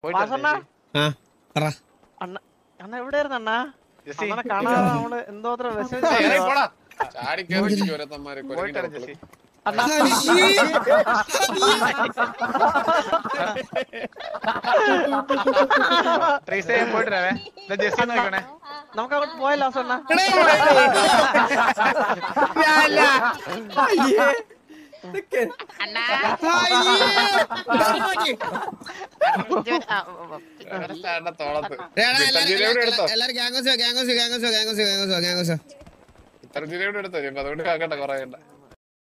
പോയിട്ട് വാസണ്ണ ആ പറ അണ്ണ അണ്ണ എവിടെയായിരുന്നു അണ്ണാ ജെസ്സി അണ്ണനെ കാണാതെ നമ്മള് എന്തോ അത്ര ഏയ്, വിഷമിച്ചു ഇറങ്ങി പോടാ ചാടി കയറി ചോരത്തന്മാര് പോയിട്ട് വരാം ജെസ്സി അണ്ണാ ട്രീസേ പോയിട്ട് വരാവേ ഇതാ ജെസ്സി നോക്കണേ നമുക്ക് അങ്ങോട്ട് പോയല്ലോ വാസണ്ണ തോളത്ത് എടാ, എടാ, ഇത്ര ജിലേബി എടുത്തോ എല്ലാരും ഗ്യാങ്ങോസോ ഗ്യാങ്ങോസോ ഗ്യാങ്ങോസോ ഗ്യാങ്ങോസോ ഗ്യാങ്ങോസോ ഗ്യാങ്ങോസോ ഇത്ര ജിലേബി എടുത്തോ ഇനിയിപ്പോ അതുകൊണ്ട് കാക്കട്ടെ കൊറേ